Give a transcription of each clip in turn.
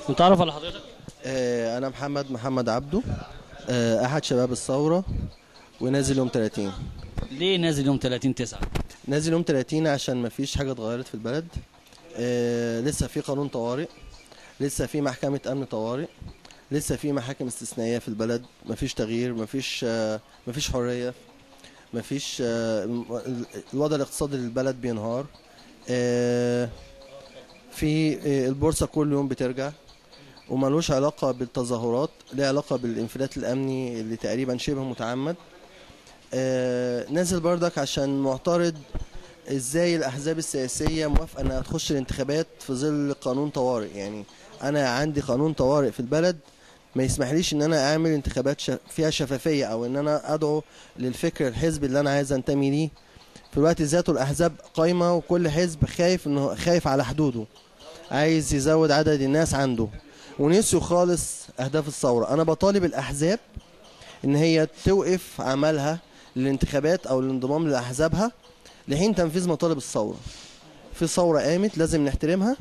نتعرف على حضرتك آه، أنا محمد محمد عبده آه، أحد شباب الثورة ونازل يوم 30 ليه نازل يوم 30 9 نازل يوم 30 عشان مفيش حاجة اتغيرت في البلد آه، لسه في قانون طوارئ لسه في محكمة أمن طوارئ لسه في محاكم استثنائية في البلد مفيش تغيير مفيش آه، مفيش حرية مفيش آه، ال- الوضع الاقتصادي للبلد بينهار آه، في آه، البورصة كل يوم بترجع وملوش علاقة بالتظاهرات ليه علاقة بالانفلات الأمني اللي تقريبا شبه متعمد آه، نازل بردك عشان معترض ازاي الأحزاب السياسية موافقة انها تخش الانتخابات في ظل قانون طوارئ يعني أنا عندي قانون طوارئ في البلد ما يسمحليش ان انا اعمل انتخابات شف... فيها شفافية او ان انا ادعو للفكر الحزب اللي انا عايز انتمي ليه في الوقت ذاته الاحزاب قايمة وكل حزب خايف انه خايف على حدوده عايز يزود عدد الناس عنده ونسيوا خالص اهداف الثوره انا بطالب الاحزاب ان هي توقف عملها للانتخابات او الانضمام لاحزابها لحين تنفيذ مطالب الثوره في ثوره قامت لازم نحترمها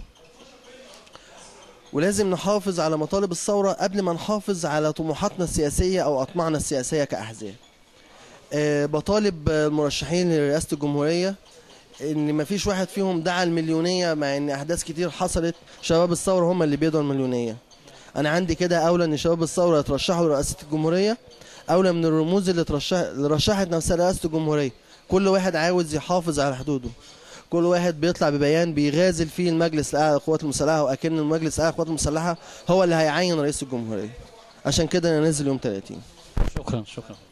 ولازم نحافظ على مطالب الثوره قبل ما نحافظ على طموحاتنا السياسيه او اطماعنا السياسيه كاحزاب أه بطالب المرشحين لرئاسه الجمهوريه ان مفيش واحد فيهم دعا المليونيه مع ان احداث كتير حصلت شباب الثوره هم اللي بيدعوا المليونيه انا عندي كده اولى ان شباب الثوره يترشحوا لرئاسه الجمهوريه اولى من الرموز اللي ترشح اللي رشحت نفسها لرئاسه الجمهوريه كل واحد عاوز يحافظ على حدوده كل واحد بيطلع ببيان بيغازل فيه المجلس الاعلى للقوات المسلحه واكن المجلس الاعلى للقوات المسلحه هو اللي هيعين رئيس الجمهوريه عشان كده انا نازل يوم 30 شكرا شكرا